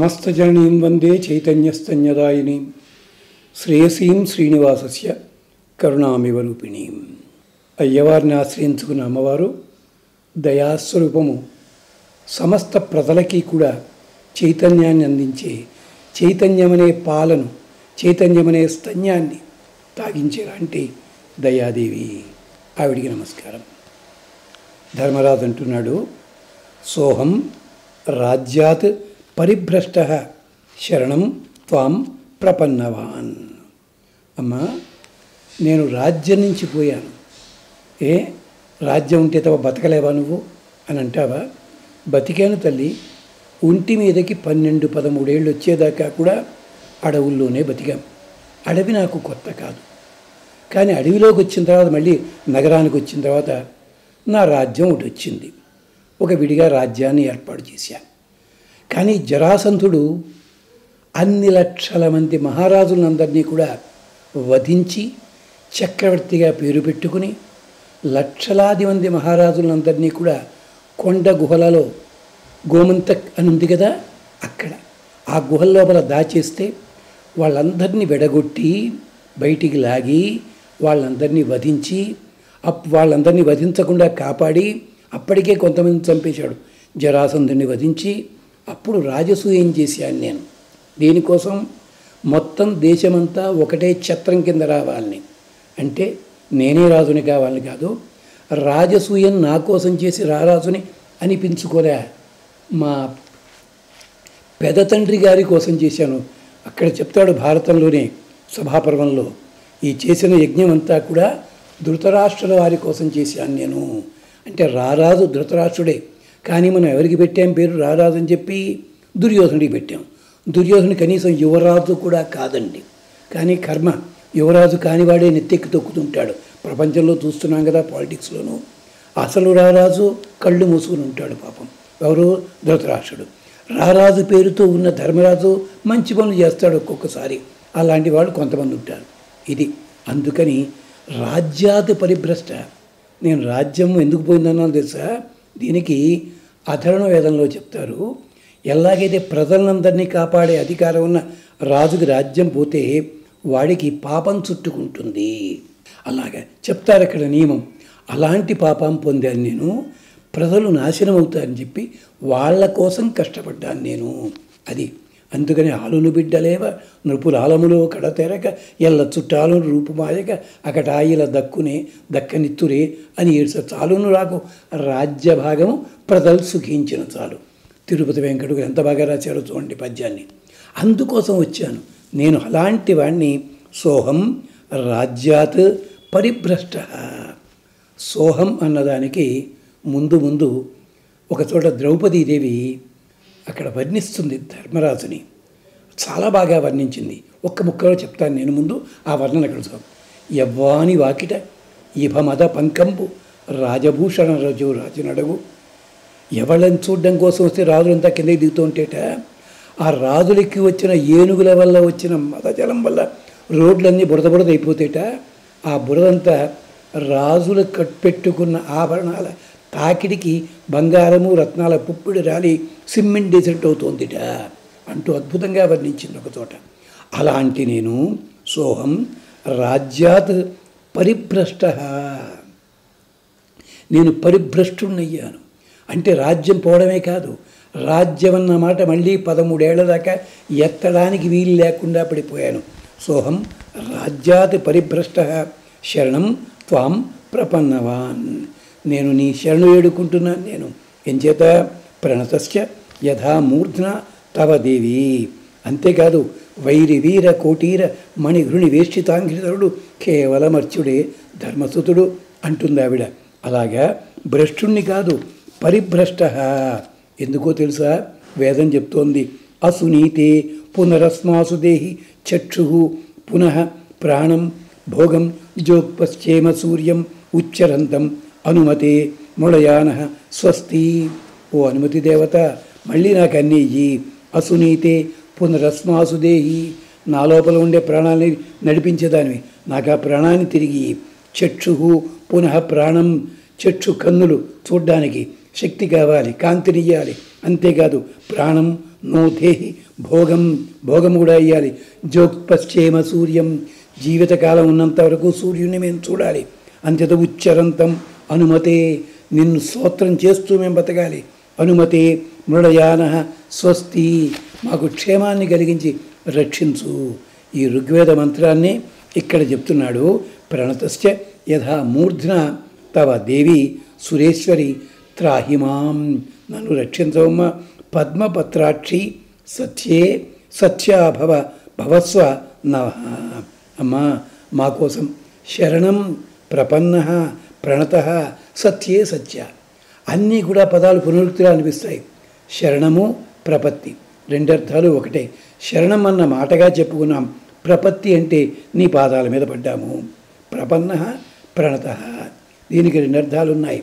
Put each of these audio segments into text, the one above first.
సమస్తజననీం వందే చైతన్యస్తన్యదాయినీం శ్రేయసీం శ్రీనివాసస్య కరుణామివ రూపిణీం అయ్యవారిని ఆశ్రయించుకున్న అమ్మవారు దయాస్వరూపము సమస్త ప్రజలకి కూడా చైతన్యాన్ని అందించే చైతన్యమనే పాలను చైతన్యమనే స్తన్యాన్ని తాగించేలాంటి దయాదేవి ఆవిడికి నమస్కారం ధర్మరాజు అంటున్నాడు సోహం రాజ్యాత్ పరిభ్రష్ట శరణం త్వాం ప్రపన్నవాన్ అమ్మా నేను రాజ్యం నుంచి పోయాను ఏ రాజ్యం ఉంటే తవ బతకలేవా నువ్వు అని అంటావా బతికాను తల్లి ఒంటి మీదకి పన్నెండు పదమూడేళ్ళు వచ్చేదాకా కూడా అడవుల్లోనే బతికాం అడవి నాకు కొత్త కాదు కానీ అడవిలోకి వచ్చిన తర్వాత మళ్ళీ నగరానికి వచ్చిన తర్వాత నా రాజ్యం ఒకటి వచ్చింది ఒక విడిగా రాజ్యాన్ని ఏర్పాటు చేశాను కానీ జరాసంధుడు అన్ని లక్షల మంది మహారాజులందరినీ కూడా వధించి చక్రవర్తిగా పేరు పెట్టుకుని లక్షలాది మంది మహారాజులందరినీ కూడా కొండ గుహలలో గోమంతక్ అని ఉంది కదా అక్కడ ఆ గుహల లోపల దాచేస్తే వాళ్ళందరినీ వెడగొట్టి బయటికి లాగి వాళ్ళందరినీ వధించి అప్ వాళ్ళందరినీ వధించకుండా కాపాడి అప్పటికే కొంతమంది చంపేశాడు జరాసంధుని వధించి అప్పుడు రాజసూయం చేశాను నేను దీనికోసం మొత్తం దేశమంతా ఒకటే ఛత్రం కింద రావాలని అంటే నేనే రాజుని కావాలని కాదు రాజసూయం నా కోసం చేసి రారాజుని అనిపించుకోలే మా పెద తండ్రి గారి కోసం చేశాను అక్కడ చెప్తాడు భారతంలోనే సభాపర్వంలో ఈ చేసిన యజ్ఞం అంతా కూడా ధృతరాష్ట్రుల వారి కోసం చేశాను నేను అంటే రారాజు ధృతరాష్ట్రుడే కానీ మనం ఎవరికి పెట్టాం పేరు రారాజు అని చెప్పి దుర్యోధనుడికి పెట్టాం దుర్యోధనుడు కనీసం యువరాజు కూడా కాదండి కానీ కర్మ యువరాజు కానివాడే నెత్తెక్కి తొక్కుతుంటాడు ప్రపంచంలో చూస్తున్నాం కదా పాలిటిక్స్లోనూ అసలు రారాజు కళ్ళు మూసుకుని ఉంటాడు పాపం ఎవరు ధృతరాష్ట్రుడు రారాజు పేరుతో ఉన్న ధర్మరాజు మంచి పనులు చేస్తాడు ఒక్కొక్కసారి అలాంటి వాళ్ళు కొంతమంది ఉంటారు ఇది అందుకని రాజ్యాత్ పరిభ్రష్ట నేను రాజ్యం ఎందుకు పోయిందన్నాను తెలుసా దీనికి అధరణ వేదంలో చెప్తారు ఎలాగైతే ప్రజలందరినీ కాపాడే అధికారం ఉన్న రాజుకి రాజ్యం పోతే వాడికి పాపం చుట్టుకుంటుంది అలాగే చెప్తారు అక్కడ నియమం అలాంటి పాపం పొందాను నేను ప్రజలు నాశనం అవుతారని చెప్పి వాళ్ళ కోసం కష్టపడ్డాను నేను అది అందుకని ఆలును బిడ్డలేవ నృపులాలములో కడతెరక ఎల్ల చుట్టాలు రూపుమాయక అకట ఆయిల దక్కునే దక్కనిత్తురే అని ఏడ్చ చాలును రాకు రాజ్య భాగము ప్రజలు సుఖించిన చాలు తిరుపతి వెంకటుడు ఎంత బాగా రాశాడో చూడండి పద్యాన్ని అందుకోసం వచ్చాను నేను అలాంటి వాణ్ణి సోహం రాజ్యాత్ పరిభ్రష్ట సోహం అన్నదానికి ముందు ముందు ఒకచోట ద్రౌపదీదేవి అక్కడ వర్ణిస్తుంది ధర్మరాజుని చాలా బాగా వర్ణించింది ఒక్క ముక్కలో చెప్తాను నేను ముందు ఆ వర్ణన అక్కడ చూద్దాం యవ్వాని వాకిట ఇభమద పంకంపు రాజభూషణ రజు రాజునడగు ఎవళ్ళని చూడడం కోసం వస్తే రాజులంతా కిందకి దిగుతూ ఉంటేట ఆ రాజులకి వచ్చిన ఏనుగుల వల్ల వచ్చిన మదజలం వల్ల రోడ్లన్నీ బురద బురద అయిపోతేట ఆ బురదంతా రాజులు కట్పెట్టుకున్న ఆభరణాల తాకిడికి బంగారము రత్నాల పుప్పిడి రాలి సిమ్మెంట్ డెసిట్ అవుతోందిట అంటూ అద్భుతంగా వర్ణించింది ఒక చోట అలాంటి నేను సోహం రాజ్యాత్ పరిభ్రష్ట నేను పరిభ్రష్టున్నయ్యాను అంటే రాజ్యం పోవడమే కాదు రాజ్యం అన్న మాట మళ్ళీ పదమూడేళ్ల దాకా ఎత్తడానికి వీలు లేకుండా పడిపోయాను సోహం రాజ్యాత్ పరిభ్రష్ట శరణం త్వాం ప్రపన్నవాన్ నేను నీ శరణు వేడుకుంటున్నాను నేను ఎంచేత ప్రణతస్య యథా మూర్ధన తవ దేవి అంతేకాదు వైరి వీర కోటీర మణిఘృణి వేష్టితాంఘ్రితరుడు కేవలమర్చుడే ధర్మసుతుడు అంటుంది ఆవిడ అలాగా భ్రష్టుణ్ణి కాదు పరిభ్రష్ట ఎందుకో తెలుసా వేదం చెప్తోంది అసునీతే పునరస్మాసు దేహి చక్షు పునః ప్రాణం భోగం జోక్పశ్చేమ సూర్యం ఉచ్చరంతం అనుమతే ముళయాన స్వస్తి ఓ అనుమతి దేవత మళ్ళీ నాకు అన్నీ ఇయ్యి అసునీతే పునరస్మాసు దేహి నా లోపల ఉండే ప్రాణాన్ని నడిపించేదానివి నాకు ఆ ప్రాణాన్ని తిరిగి చక్షు పునః ప్రాణం చక్షు కన్నులు చూడ్డానికి శక్తి కావాలి కాంతినియ్యాలి అంతేకాదు ప్రాణం నో దేహి భోగం భోగం కూడా ఇయ్యాలి జోక్పశ్చేమ సూర్యం జీవితకాలం ఉన్నంత వరకు సూర్యుని మేము చూడాలి అంత్యత ఉచ్చరంతం అనుమతే నిన్ను స్తోత్రం చేస్తూ మేము బతకాలి అనుమతే మృడయాన స్వస్తి మాకు క్షేమాన్ని కలిగించి రక్షించు ఈ ఋగ్వేద మంత్రాన్ని ఇక్కడ చెప్తున్నాడు ప్రణతశ్చ యథా మూర్ధ్న తవ దేవి సురేశ్వరి త్రాహిమాం నన్ను రక్షించవమ్మ పద్మపత్రాక్షి సత్యే సత్యాభవ భవస్వ నవ అమ్మా మా కోసం శరణం ప్రపన్న ప్రణత సత్యే సత్య అన్నీ కూడా పదాలు పునరుక్తిగా అనిపిస్తాయి శరణము ప్రపత్తి రెండర్థాలు ఒకటే శరణం అన్న మాటగా చెప్పుకున్నాం ప్రపత్తి అంటే నీ పాదాల మీద పడ్డాము ప్రపన్న ప్రణత దీనికి రెండు అర్థాలు ఉన్నాయి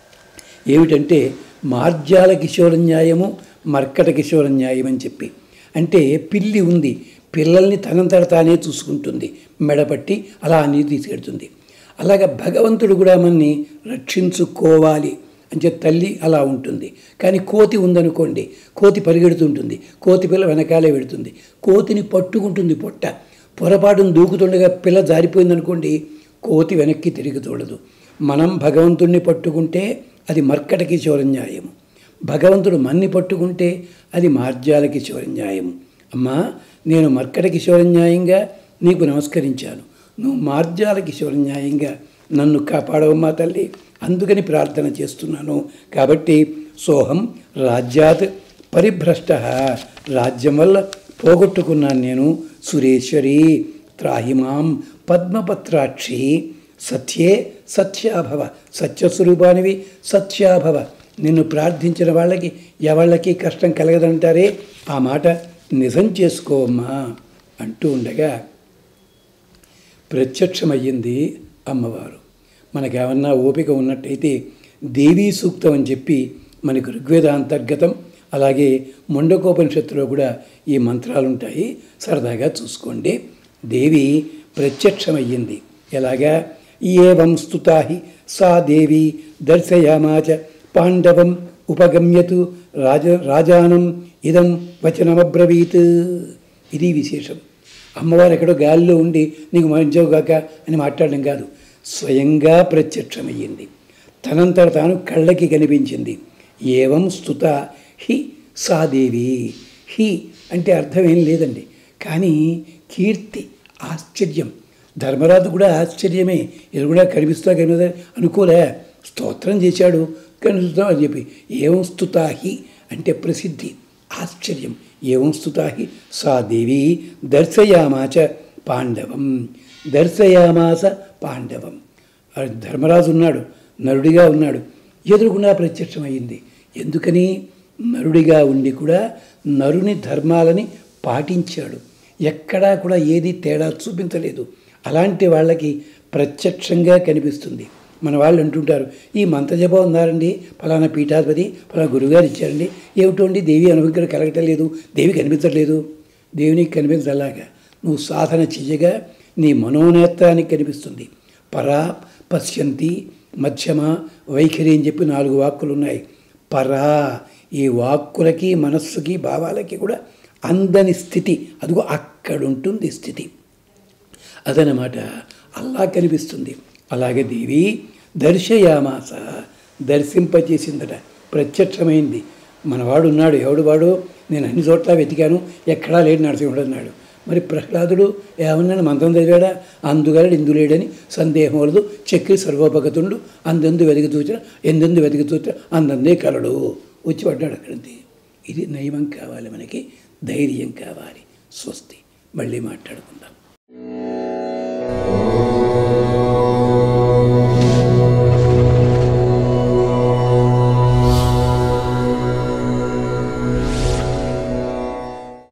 ఏమిటంటే మార్జాల కిశోర న్యాయము మర్కట కిశోర న్యాయం అని చెప్పి అంటే పిల్లి ఉంది పిల్లల్ని తనంతట తానే చూసుకుంటుంది మెడపట్టి అలా అన్నీ తీసుకెడుతుంది అలాగే భగవంతుడు కూడా మనని రక్షించుకోవాలి అంటే తల్లి అలా ఉంటుంది కానీ కోతి ఉందనుకోండి కోతి పరిగెడుతుంటుంది కోతి పిల్ల వెనకాలే పెడుతుంది కోతిని పట్టుకుంటుంది పొట్ట పొరపాటును దూకుతుండగా పిల్ల జారిపోయిందనుకోండి కోతి వెనక్కి తిరిగి చూడదు మనం భగవంతుణ్ణి పట్టుకుంటే అది మర్కటకి న్యాయము భగవంతుడు మన్ని పట్టుకుంటే అది మార్జాలకి న్యాయము అమ్మా నేను మర్కటకి న్యాయంగా నీకు నమస్కరించాను నువ్వు మార్జాలకి న్యాయంగా నన్ను కాపాడవమ్మా తల్లి అందుకని ప్రార్థన చేస్తున్నాను కాబట్టి సోహం రాజ్యాత్ పరిభ్రష్ట రాజ్యం వల్ల పోగొట్టుకున్నాను నేను సురేశ్వరి త్రాహిమాం పద్మపత్రాక్షి సత్యే సత్యాభవ సత్యస్వరూపానివి సత్యాభవ నిన్ను ప్రార్థించిన వాళ్ళకి ఎవళ్ళకి కష్టం కలగదంటారే ఆ మాట నిజం చేసుకోమ్మా అంటూ ఉండగా ప్రత్యక్షమయ్యింది అమ్మవారు మనకేమన్నా ఓపిక ఉన్నట్టయితే దేవీ సూక్తం అని చెప్పి మనకు ఋగ్వేద అంతర్గతం అలాగే ముండకోపనిషత్తులో కూడా ఈ మంత్రాలు ఉంటాయి సరదాగా చూసుకోండి దేవి ప్రత్యక్షమయ్యింది ఎలాగా ఏవం స్తుతాహి సా దేవి దర్శయామాచ పాండవం ఉపగమ్యతు రాజ రాజానం ఇదం వచనమబ్రవీత్ ఇది విశేషం అమ్మవారు ఎక్కడో గాలిలో ఉండి నీకు మంచోగాక అని మాట్లాడడం కాదు స్వయంగా ప్రత్యక్షమయ్యింది తనంతట తాను కళ్ళకి కనిపించింది ఏవం స్తుత హి సాదేవి హి అంటే అర్థం ఏం లేదండి కానీ కీర్తి ఆశ్చర్యం ధర్మరాజు కూడా ఆశ్చర్యమే ఇది కూడా కనిపిస్తా కనిపిస్తా అనుకోలే స్తోత్రం చేశాడు కనిపిస్తాం అని చెప్పి ఏం స్తుతాహి అంటే ప్రసిద్ధి ఆశ్చర్యం ఏం స్తుతాహి సా దేవి దర్శయామాచ పాండవం దర్శయామాస పాండవం ధర్మరాజు ఉన్నాడు నరుడిగా ఉన్నాడు ఎదురుగుండా ప్రత్యక్షమైంది ఎందుకని నరుడిగా ఉండి కూడా నరుని ధర్మాలని పాటించాడు ఎక్కడా కూడా ఏది తేడా చూపించలేదు అలాంటి వాళ్ళకి ప్రత్యక్షంగా కనిపిస్తుంది మన వాళ్ళు అంటుంటారు ఈ మంత్రజపం ఉన్నారండి ఫలానా పీఠాధిపతి ఫలానా గురుగారు ఇచ్చారండి ఏమిటోండి దేవి అనుగ్రహం కలగటం లేదు దేవి కనిపించట్లేదు దేవునికి కనిపించలాగా నువ్వు సాధన చెయ్యగా నీ మనోనేత్రానికి కనిపిస్తుంది పరా పశ్యంతి మధ్యమ వైఖరి అని చెప్పి నాలుగు వాక్కులు ఉన్నాయి పరా ఈ వాక్కులకి మనస్సుకి భావాలకి కూడా అందని స్థితి అదిగో అక్కడుంటుంది స్థితి అదనమాట అల్లా కనిపిస్తుంది అలాగే దేవి దర్శయామాస దర్శింపచేసిందట ప్రత్యక్షమైంది మనవాడు ఉన్నాడు ఎవడు వాడు నేను అన్ని చోట్ల వెతికాను ఎక్కడా లేడు నరసింహుడు అన్నాడు మరి ప్రహ్లాదుడు ఏమన్నాడు మంత్రం చదివాడా అందుగలడు ఇందులేడని సందేహం వలదు చక్రి సర్వోపగతుండు అందందు వెతికి చూచిన ఎందెందు వెతికి చూచిన అందందే కలడు వచ్చి పడ్డాడు అక్కడంతే ఇది నయమం కావాలి మనకి ధైర్యం కావాలి స్వస్తి మళ్ళీ మాట్లాడుకుందాం